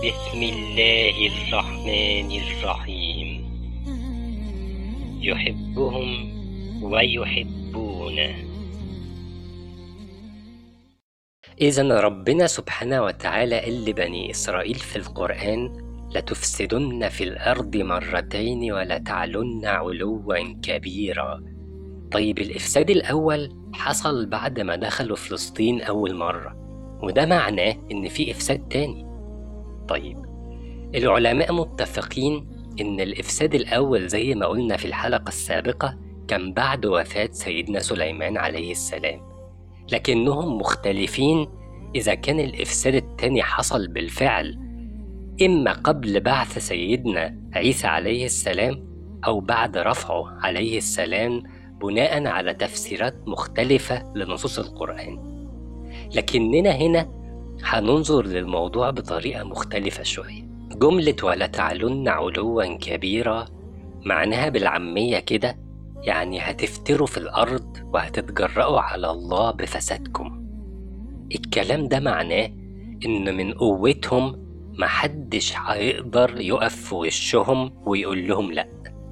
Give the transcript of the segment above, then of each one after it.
بسم الله الرحمن الرحيم يحبهم ويحبونه إذا ربنا سبحانه وتعالى قال لبني إسرائيل في القرآن لتفسدن في الأرض مرتين ولتعلن علوا كبيرا طيب الإفساد الأول حصل بعد ما دخلوا فلسطين أول مرة وده معناه إن في إفساد تاني طيب العلماء متفقين إن الإفساد الأول زي ما قلنا في الحلقة السابقة كان بعد وفاة سيدنا سليمان عليه السلام لكنهم مختلفين إذا كان الإفساد التاني حصل بالفعل إما قبل بعث سيدنا عيسى عليه السلام أو بعد رفعه عليه السلام بناء على تفسيرات مختلفة لنصوص القرآن لكننا هنا هننظر للموضوع بطريقة مختلفة شوية جملة ولا تعلن علوا كبيرا معناها بالعامية كده يعني هتفتروا في الأرض وهتتجرأوا على الله بفسادكم الكلام ده معناه إن من قوتهم محدش هيقدر يقف في وشهم ويقول لهم لأ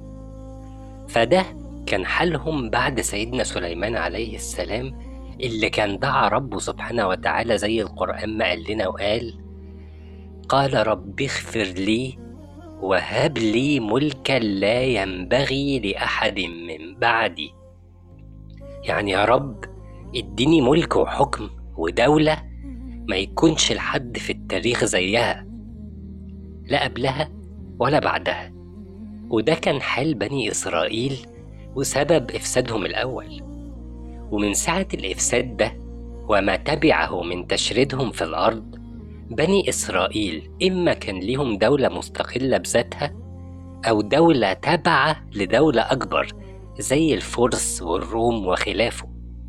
فده كان حالهم بعد سيدنا سليمان عليه السلام اللي كان دعا ربه سبحانه وتعالى زي القرآن ما قال لنا وقال قال رب اغفر لي وهب لي ملكا لا ينبغي لأحد من بعدي يعني يا رب اديني ملك وحكم ودولة ما يكونش لحد في التاريخ زيها لا قبلها ولا بعدها وده كان حال بني إسرائيل وسبب إفسادهم الأول ومن ساعة الإفساد ده وما تبعه من تشريدهم في الأرض بني إسرائيل إما كان ليهم دولة مستقلة بذاتها أو دولة تابعة لدولة أكبر زي الفرس والروم وخلافه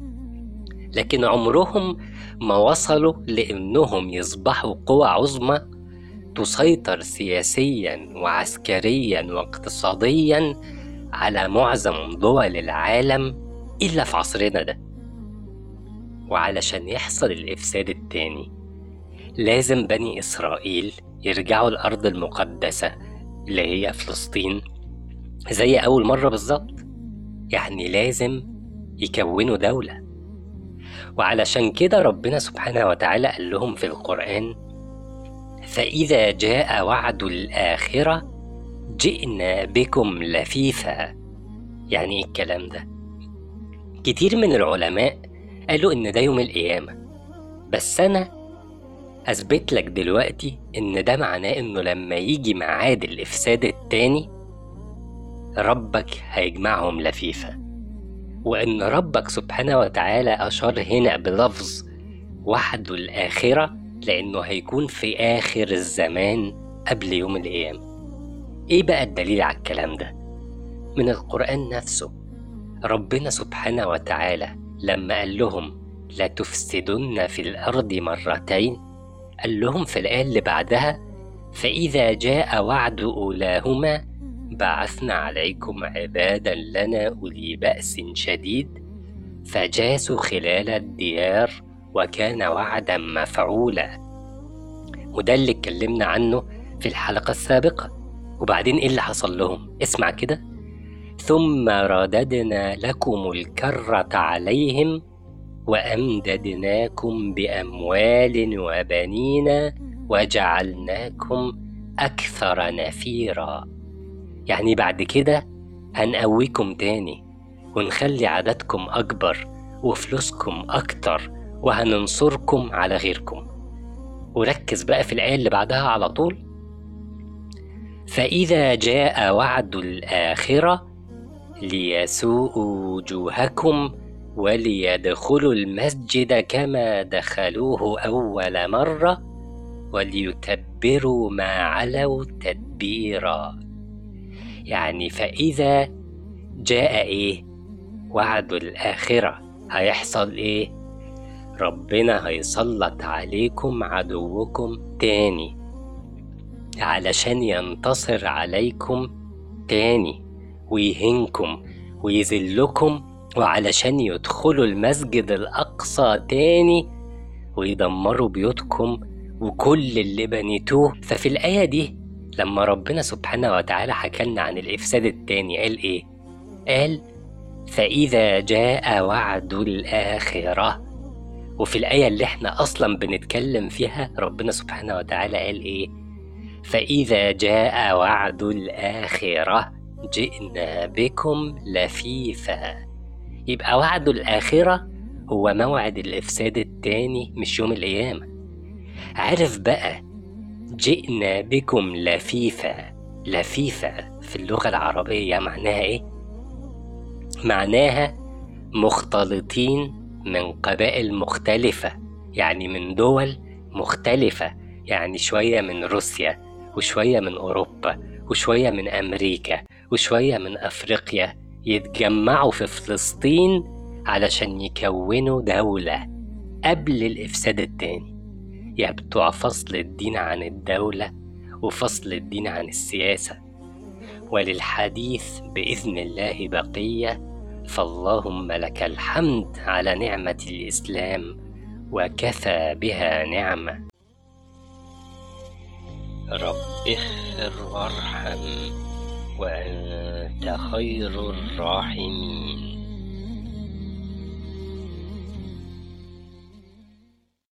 لكن عمرهم ما وصلوا لأنهم يصبحوا قوى عظمى تسيطر سياسيا وعسكريا واقتصاديا على معظم دول العالم إلا في عصرنا ده وعلشان يحصل الإفساد التاني لازم بني إسرائيل يرجعوا الأرض المقدسة اللي هي فلسطين زي أول مرة بالظبط يعني لازم يكونوا دولة وعلشان كده ربنا سبحانه وتعالى قال لهم في القرآن فإذا جاء وعد الآخرة جئنا بكم لفيفا يعني إيه الكلام ده كتير من العلماء قالوا إن ده يوم القيامة بس أنا أثبت لك دلوقتي إن ده معناه إنه لما يجي ميعاد الإفساد التاني ربك هيجمعهم لفيفا وإن ربك سبحانه وتعالى أشار هنا بلفظ وحده الآخرة لأنه هيكون في آخر الزمان قبل يوم القيامة إيه بقى الدليل على الكلام ده؟ من القرآن نفسه ربنا سبحانه وتعالى لما قال لهم لا تفسدن في الأرض مرتين قال لهم في الآية اللي بعدها فإذا جاء وعد أولاهما بعثنا عليكم عبادا لنا أولي بأس شديد فجاسوا خلال الديار وكان وعدا مفعولا وده اللي اتكلمنا عنه في الحلقة السابقة وبعدين ايه اللي حصل لهم اسمع كده ثم رددنا لكم الكرة عليهم وأمددناكم بأموال وبنين وجعلناكم أكثر نفيرا يعني بعد كده هنقويكم تاني ونخلي عددكم أكبر وفلوسكم أكتر وهننصركم على غيركم وركز بقى في الآية اللي بعدها على طول فإذا جاء وعد الآخرة ليسوءوا وجوهكم وليدخلوا المسجد كما دخلوه أول مرة وليتبروا ما علوا تدبيرا يعني فإذا جاء إيه وعد الآخرة هيحصل إيه ربنا هيسلط عليكم عدوكم تاني علشان ينتصر عليكم تاني ويهنكم ويذلكم وعلشان يدخلوا المسجد الأقصى تاني ويدمروا بيوتكم وكل اللي بنيتوه ففي الآية دي لما ربنا سبحانه وتعالى حكلنا عن الإفساد التاني قال إيه؟ قال فإذا جاء وعد الآخرة وفي الآية اللي احنا أصلا بنتكلم فيها ربنا سبحانه وتعالى قال إيه؟ فإذا جاء وعد الآخرة جئنا بكم لفيفا يبقى وعد الآخرة هو موعد الإفساد التاني مش يوم القيامة عارف بقى جئنا بكم لفيفا لفيفا في اللغة العربية معناها إيه؟ معناها مختلطين من قبائل مختلفة يعني من دول مختلفة يعني شوية من روسيا وشوية من أوروبا وشوية من أمريكا وشوية من أفريقيا يتجمعوا في فلسطين علشان يكونوا دولة قبل الإفساد التاني يعني بتوع فصل الدين عن الدولة وفصل الدين عن السياسة وللحديث بإذن الله بقية فاللهم لك الحمد على نعمة الإسلام وكفى بها نعمة رب اغفر وارحم وأنت خير الراحمين